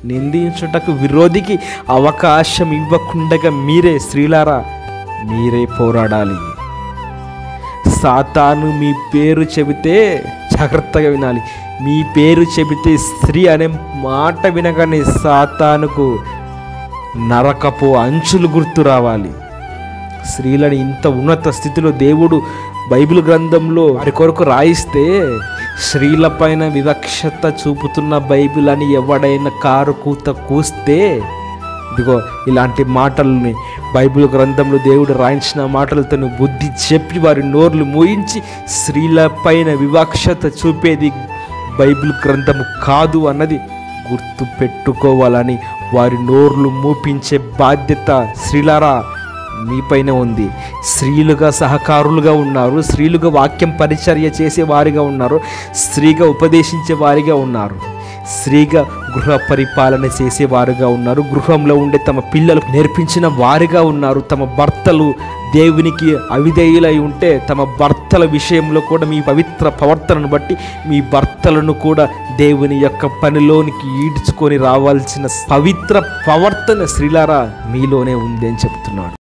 నిందించుటకు విరోధికి అవకాశం ఇవ్వకుండగా మీరే స్త్రీలారా మీరే పోరాడాలి సాతాను మీ పేరు చెబితే జాగ్రత్తగా వినాలి మీ పేరు చెబితే స్త్రీ అనే మాట వినగానే సాతానుకు నరకపు అంచులు గుర్తు రావాలి స్త్రీలని ఇంత ఉన్నత స్థితిలో దేవుడు బైబిల్ గ్రంథంలో వారి కొరకు రాయిస్తే స్త్రీలపైన వివక్షత చూపుతున్న బైబిల్ అని ఎవడైనా కారు కూత కూస్తే ఇదిగో ఇలాంటి మాటల్ని బైబిల్ గ్రంథంలో దేవుడు రాయించిన మాటలతో బుద్ధి చెప్పి వారి నోర్లు మూయించి స్త్రీలపైన వివక్షత చూపేది బైబిల్ గ్రంథము కాదు అన్నది గుర్తు పెట్టుకోవాలని వారి నోర్లు మూపించే బాధ్యత స్త్రీలారా మీపైన ఉంది స్త్రీలుగా సహకారులుగా ఉన్నారు స్త్రీలుగా వాక్యం పరిచర్య చేసే వారిగా ఉన్నారు స్త్రీగా ఉపదేశించే వారిగా ఉన్నారు స్త్రీగా గృహ పరిపాలన చేసే వారుగా ఉన్నారు గృహంలో ఉండే తమ పిల్లలకు నేర్పించిన వారిగా ఉన్నారు తమ భర్తలు దేవునికి అవిధేయులై ఉంటే తమ భర్తల విషయంలో కూడా మీ పవిత్ర ప్రవర్తనను బట్టి మీ భర్తలను కూడా దేవుని యొక్క పనిలోనికి ఈడ్చుకొని రావాల్సిన పవిత్ర ప్రవర్తన స్త్రీలారా మీలోనే ఉంది అని చెప్తున్నాడు